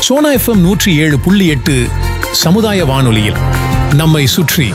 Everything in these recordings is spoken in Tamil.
சோனா எஃப்எம் நூற்றி ஏழு புள்ளி எட்டு சமுதாய வானொலியில் நம்மை சுற்றி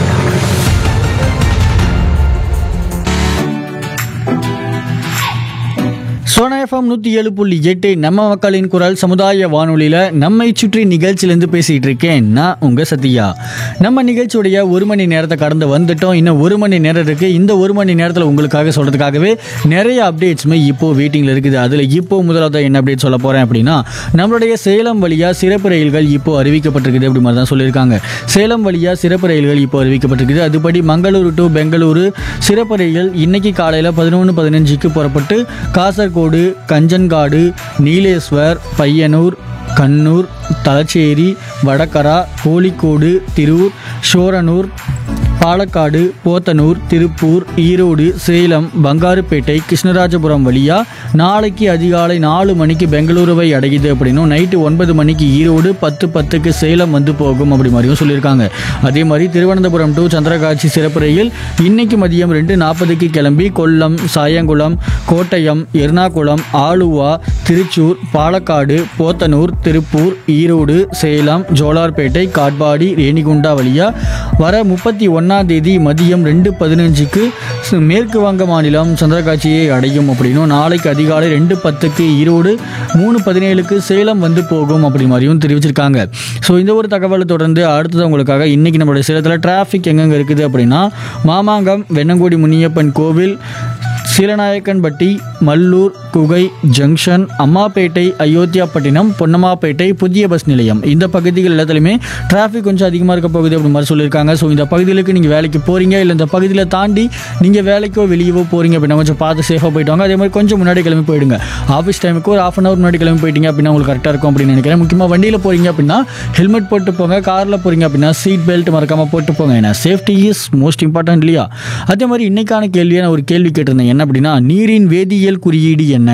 சோனா எஃப்எம் நூற்றி ஏழு புள்ளி எட்டு நம்ம மக்களின் குரல் சமுதாய வானொலியில் நம்மை சுற்றி நிகழ்ச்சியிலேருந்து பேசிகிட்டு இருக்கேன் நான் உங்கள் சத்யா நம்ம நிகழ்ச்சியுடைய ஒரு மணி நேரத்தை கடந்து வந்துட்டோம் இன்னும் ஒரு மணி நேரம் இருக்குது இந்த ஒரு மணி நேரத்தில் உங்களுக்காக சொல்கிறதுக்காகவே நிறைய அப்டேட்ஸுமே இப்போது வெயிட்டிங்கில் இருக்குது அதில் இப்போ முதலாவது என்ன அப்டேட் சொல்ல போகிறேன் அப்படின்னா நம்மளுடைய சேலம் வழியாக சிறப்பு ரயில்கள் இப்போ அறிவிக்கப்பட்டிருக்குது அப்படி மாதிரி தான் சொல்லியிருக்காங்க சேலம் வழியாக சிறப்பு ரயில்கள் இப்போ அறிவிக்கப்பட்டிருக்குது அதுபடி மங்களூரு டு பெங்களூரு சிறப்பு ரயில்கள் இன்னைக்கு காலையில் பதினொன்று பதினஞ்சுக்கு புறப்பட்டு காசர்கோடு கஞ்சன்காடு நீலேஸ்வர் பையனூர் கண்ணூர் தலச்சேரி வடகரா கோழிக்கோடு திருவூர் ஷோரனூர் பாலக்காடு போத்தனூர் திருப்பூர் ஈரோடு சேலம் பங்காருப்பேட்டை கிருஷ்ணராஜபுரம் வழியா நாளைக்கு அதிகாலை நாலு மணிக்கு பெங்களூருவை அடையுது அப்படின்னும் நைட்டு ஒன்பது மணிக்கு ஈரோடு பத்து பத்துக்கு சேலம் வந்து போகும் அப்படி மாதிரியும் சொல்லியிருக்காங்க அதே மாதிரி திருவனந்தபுரம் டு சந்திரகாட்சி சிறப்பு ரயில் இன்னைக்கு மதியம் ரெண்டு நாற்பதுக்கு கிளம்பி கொல்லம் சாயங்குளம் கோட்டயம் எர்ணாகுளம் ஆலுவா திருச்சூர் பாலக்காடு போத்தனூர் திருப்பூர் ஈரோடு சேலம் ஜோலார்பேட்டை காட்பாடி ரேணிகுண்டா வழியா வர முப்பத்தி ஒன்றாம் தேதி மதியம் ரெண்டு பதினஞ்சுக்கு சு- மேற்கு வங்க மாநிலம் சந்திரகாட்சியை அடையும் அப்படின்னும் நாளைக்கு அதிகாலை ரெண்டு பத்துக்கு ஈரோடு மூணு பதினேழுக்கு சேலம் வந்து போகும் அப்படி மாதிரியும் தெரிவிச்சிருக்காங்க ஸோ இந்த ஒரு தகவலை தொடர்ந்து அடுத்தது உங்களுக்காக இன்னைக்கு நம்மளுடைய சேலத்தில் டிராஃபிக் எங்கெங்கே இருக்குது அப்படின்னா மாமாங்கம் வெண்ணங்குடி முனியப்பன் கோவில் சீலநாயக்கன்பட்டி மல்லூர் குகை ஜங்ஷன் அம்மாப்பேட்டை அயோத்தியாப்பட்டினம் பொன்னம்மாப்பேட்டை புதிய பஸ் நிலையம் இந்த பகுதிகள் எல்லாத்துலையுமே டிராஃபிக் கொஞ்சம் அதிகமாக இருக்க போகுது அப்படி மாதிரி சொல்லியிருக்காங்க ஸோ இந்த பகுதிகளுக்கு நீங்கள் வேலைக்கு போகிறீங்க இல்லை இந்த பகுதியில் தாண்டி நீங்கள் வேலைக்கோ வெளியவோ போகிறீங்க அப்படின்னா கொஞ்சம் பார்த்து சேஃபாக போயிட்டு வாங்க அதே மாதிரி கொஞ்சம் முன்னாடி கிளம்பி போயிடுங்க ஆஃபீஸ் டைமுக்கு ஒரு ஆஃப் அன் ஹவர் முன்னாடி கிளம்பி போயிட்டீங்க அப்படின்னா உங்களுக்கு கரெக்டாக இருக்கும் அப்படின்னு நினைக்கிறேன் முக்கியமாக வண்டியில் போகிறீங்க அப்படின்னா ஹெல்மெட் போட்டு போங்க காரில் போகிறீங்க அப்படின்னா சீட் பெல்ட் மறக்காமல் போட்டு போங்க ஏன்னா சேஃப்டி இஸ் மோஸ்ட் இம்பார்ட்டன்ட் இல்லையா அதே மாதிரி இன்னைக்கான கேள்வியை நான் ஒரு கேள்வி கேட்டிருந்தேன் என்ன அப்படின்னா நீரின் வேதியியல் குறியீடு என்ன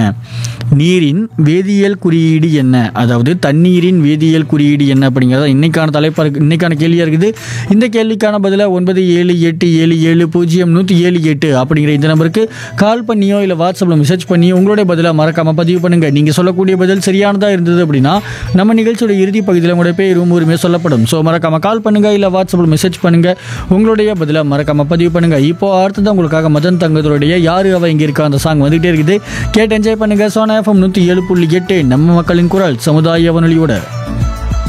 நீரின் வேதியியல் குறியீடு என்ன அதாவது தண்ணீரின் வேதியியல் குறியீடு என்ன அப்படிங்கிறத இன்னைக்கான தலைப்பாக இருக்கு இன்னைக்கான கேள்வியாக இருக்குது இந்த கேள்விக்கான பதிலை ஒன்பது ஏழு எட்டு ஏழு ஏழு பூஜ்ஜியம் நூற்றி ஏழு எட்டு அப்படிங்கிற இந்த நம்பருக்கு கால் பண்ணியோ இல்லை வாட்ஸ்அப்பில் மெசேஜ் பண்ணியோ உங்களுடைய பதிலை மறக்காமல் பதிவு பண்ணுங்கள் நீங்கள் சொல்லக்கூடிய பதில் சரியானதாக இருந்தது அப்படின்னா நம்ம நிகழ்ச்சியோட இறுதி பகுதியில் உங்களுடைய பேரும் உரிமை சொல்லப்படும் ஸோ மறக்காமல் கால் பண்ணுங்கள் இல்லை வாட்ஸ்அப்பில் மெசேஜ் பண்ணுங்கள் உங்களுடைய பதிலை மறக்காமல் பதிவு பண்ணுங்கள் இப்போ அடுத்தது உங்களுக்காக மதன் தங்கத்தோடைய யாரு அவ இங்கே இருக்கா அந்த சாங் வந்துகிட்டே இருக்குது கேட்டு என்ஜாய் பண்ணுங்கள் சோனா எஃப்எம் நூற்றி ஏழு புள்ளி எட்டு நம்ம மக்களின் குரல் சமுதாய வானொலியோட